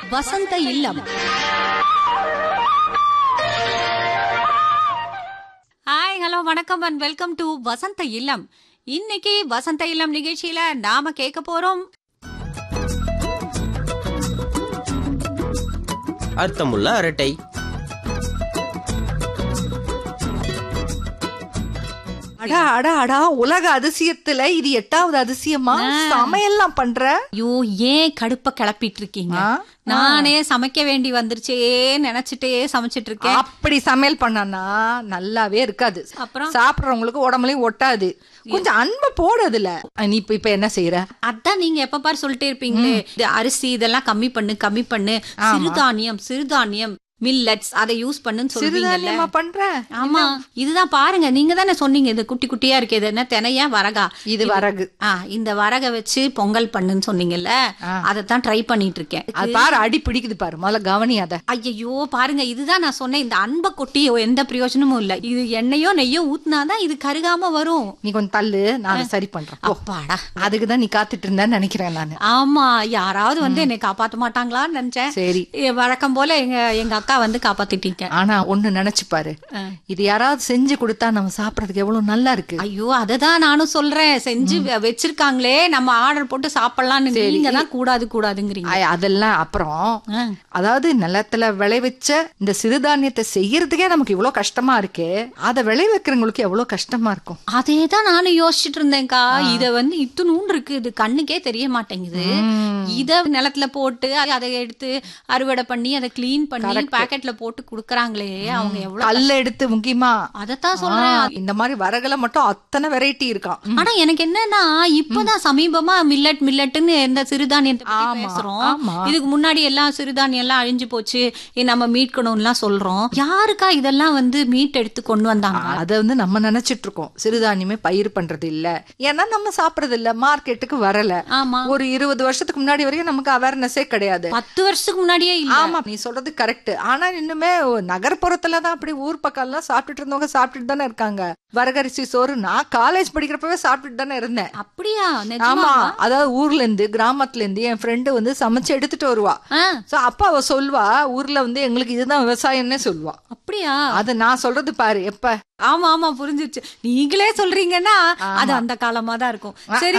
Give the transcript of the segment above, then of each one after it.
வசந்த Illam hi hello வணக்கம் and welcome to Vasantha Illam இன்னைக்கு வசந்த இல்லம் நிகழ்ச்சியில நாம கேட்க போறோம் அர்த்தமுள்ள அரட்டை அடா அடா அடா உலக அதிசயத்துல இது எட்டாவது அதிசயமா சமையல்லாம் பண்ற ஐயோ ஏன் கடுப்ப கிளப்பிட்டு இருக்கீங்க ஆ? நானே சமைக்க வேண்டி வந்துருச்சே நினைச்சிட்டே சமைச்சிட்டு இருக்கேன் அப்படி சமையல் பண்ணனா நல்லாவே இருக்காது அப்புறம்? சாப்பிடுறவங்களுக்கு உடம்புலயும் ஒட்டாது கொஞ்சம் அன்பை போடுதுல நீ இப்ப இப்ப என்ன செய்யற அதான் நீங்க எப்ப பாரு சொல்லிட்டே இருப்பீங்களே இது அரிசி இதெல்லாம் கம்மி பண்ணு கம்மி பண்ணு சிறுதானியம் சிறுதானியம் மில்லட்ஸ் அதை யூஸ் பண்ணுன்னு சொல்றீங்கல்ல சிறுதானியமா பண்ற ஆமா இதுதான் பாருங்க நீங்க தானே சொன்னீங்க இது குட்டி குட்டியா இருக்கு இது என்ன தினையா வரகா இது வரகு ஆ இந்த வரக வச்சு பொங்கல் பண்ணுன்னு சொன்னீங்கல்ல அதைத்தான் ட்ரை பண்ணிட்டு இருக்கேன் அது பாரு அடி பிடிக்குது பாரு முதல்ல கவனி அத ஐயோ பாருங்க இதுதான் நான் சொன்னேன் இந்த அன்பை கொட்டி எந்த பிரயோஜனமும் இல்ல இது எண்ணெயோ நெய்யோ ஊத்துனாதான் இது கருகாம வரும் நீ கொஞ்சம் தள்ளு நான் அதை சரி பண்றேன் போ. அப்பாடா அதுக்குதான் நீ காத்துட்டு இருந்தேன்னு நினைக்கிறேன் நானு ஆமா யாராவது வந்து என்னை காப்பாத்த மாட்டாங்களான்னு நினைச்சேன் சரி எ, வழக்கம் போல எங்க எங்க அக்கா வந்து காப்பாத்திட்டீங்க ஆனா ஒண்ணு நினைச்சு பாரு இது யாராவது செஞ்சு கொடுத்தா நம்ம சாப்பிடறதுக்கு எவ்வளவு நல்லா இருக்கு ஐயோ அததான் நானும் சொல்றேன் செஞ்சு வ- வச்சிருக்காங்களே நம்ம ஆர்டர் போட்டு சாப்பிடலாம்னு நீங்க தான் கூடாது கூடாதுங்கிறீங்க ஐ, அதெல்லாம் அப்புறம் ஆ. அதாவது நிலத்துல விளைவிச்ச இந்த சிறுதானியத்தை செய்யறதுக்கே நமக்கு இவ்வளவு கஷ்டமா இருக்கு அதை விளைவிக்கிறவங்களுக்கு எவ்வளவு கஷ்டமா இருக்கும் அதே தான் நானும் யோசிச்சுட்டு இருந்தேன்க்கா இத வந்து இத்துணூன் இருக்கு இது கண்ணுக்கே தெரிய மாட்டேங்குது இத நிலத்துல போட்டு அதை எடுத்து அறுவடை பண்ணி அதை க்ளீன் பண்ணி பாக்கெட்ல போட்டு குடுக்கறாங்களே அவங்க எவ்வளவு கல்ல எடுத்து முக்கியமா அதத்தான் சொல்றேன் ஆ, இந்த மாதிரி வரகுல மட்டும் அத்தனை வெரைட்டி இருக்கான் ஆனா எனக்கு என்னன்னா இப்பதான் சமீபமா மில்லட் மில்லட்னு இந்த சிறுதானியத்தை பத்தி ஆமா, பேசுறோம் ஆமா. இதுக்கு முன்னாடி எல்லாம் சிறுதானியம் எல்லாம் அழிஞ்சு போச்சு இ- நம்ம மீட்கணும்லாம் சொல்றோம் யாருக்கா இதெல்லாம் வந்து மீட் எடுத்து கொண்டு வந்தாங்க அத வந்து நம்ம நினைச்சிட்டு இருக்கோம் சிறுதானியமே பயிர் பண்றது இல்ல ஏன்னா நம்ம சாப்பிடுறது இல்ல மார்க்கெட்டுக்கு வரல ஆமா ஒரு இருபது வருஷத்துக்கு முன்னாடி வரைக்கும் நமக்கு அவேர்னஸே கிடையாது பத்து வருஷத்துக்கு முன்னாடியே இல்ல ஆமா நீ சொல்றது கரெக்ட் ஆனா இன்னுமே நகர்ப்புறத்துல தான் அப்படி ஊர் பக்கம் எல்லாம் சாப்பிட்டுட்டு இருந்தவங்க சாப்பிட்டுட்டு தானே இருக்காங்க வரகரிசி சோறு நான் காலேஜ் படிக்கிறப்பவே சாப்பிட்டுட்டு தானே இருந்தேன் அப்படியா ஆமா நிஜமா அதாவது ஊர்ல இருந்து கிராமத்துல இருந்து என் ஃப்ரெண்டு வந்து சமைச்சு எடுத்துட்டு வருவா ஆ, சோ அப்ப அவ சொல்வா ஊர்ல வந்து எங்களுக்கு இதுதான் விவசாயம்னே சொல்வா அப்படியா அது நான் சொல்றது பாரு எப்ப ஆமா ஆமா புரிஞ்சிருச்சு நீங்களே சொல்றீங்கன்னா அது அந்த காலமா தான் இருக்கும் சரி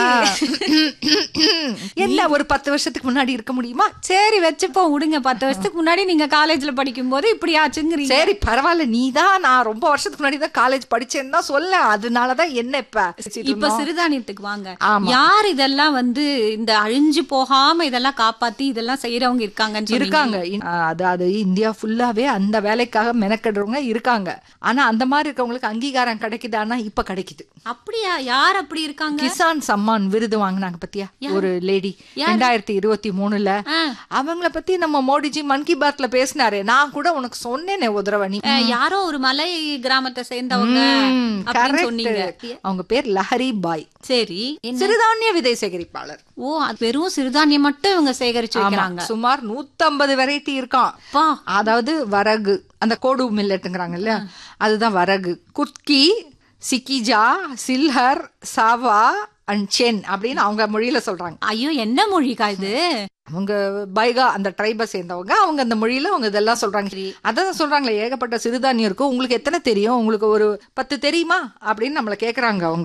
என்ன ஒரு பத்து வருஷத்துக்கு முன்னாடி இருக்க முடியுமா சரி வச்சுப்போம் விடுங்க பத்து வருஷத்துக்கு முன்னாடி நீங்க காலேஜ்ல படிக்கும் போது இப்படி ஆச்சுங்கிறீங்க சரி பரவாயில்ல நீ தான் நான் ரொம்ப வருஷத்துக்கு முன்னாடி தான் காலேஜ் படிச்சேன்னு தான் சொல்ல அதனாலதான் என்ன இப்ப இப்ப சிறுதானியத்துக்கு வாங்க ஆமா. யார் இதெல்லாம் வந்து இந்த அழிஞ்சு போகாம இதெல்லாம் காப்பாத்தி இதெல்லாம் செய்யறவங்க இருக்காங்கன்னு சொன்னீங்க. இருக்காங்க இன்- ஆ, அதாவது இந்தியா ஃபுல்லாவே அந்த வேலைக்காக மெனக்கெடுறவங்க இருக்காங்க ஆனா அந்த மாதிரி இருக்கவங்களுக்கு அங்கீகாரம் கிடைக்குதான்னா இப்ப கிடைக்குது அப்படியா யார் அப்படி இருக்காங்க கிசான் சம்மான் விருது வாங்குனாங்க பத்தியா ஒரு லேடி ரெண்டாயிரத்தி இருபத்தி மூணுல ஆ. அவங்கள பத்தி நம்ம மோடிஜி மன் கி பாத்ல பேசினாரு நான் கூட உனக்கு சொன்னேனே ஒரு தடவை நீ அஹ், யாரோ ஒரு மலை கிராமத்தை சேர்ந்தவங்க ம், அப்படின்னு correct. சொன்னீங்க அவங்க பேர் லஹரி பாய் சரி என்ன- சிறுதானிய விதை சேகரிப்பாளர் ஓ அது வெறும் சிறுதானியம் மட்டும் இவங்க சேகரிச்சு ஆமா, வைக்கிறாங்க சுமார் 150 வெரைட்டி இருக்கான் பா அதாவது வரகு அந்த கோடு மில்லட்டுங்கிறாங்கல்ல அதுதான் வரகு குத்கி சிக்கிஜா சில்ஹர் சாவா அண்ட் சென் அப்படின்னு அவங்க மொழியில சொல்றாங்க ஐயோ என்ன மொழிக்கா இது அவங்க பைகா அந்த ட்ரைபை சேர்ந்தவங்க அவங்க அந்த மொழியில அவங்க இதெல்லாம் சொல்றாங்க அதான் சொல்றாங்களே ஏகப்பட்ட சிறுதானியம் இருக்கும் உங்களுக்கு எத்தனை தெரியும் உங்களுக்கு ஒரு பத்து தெரியுமா அப்படின்னு நம்மள கேக்குறாங்க அவங்க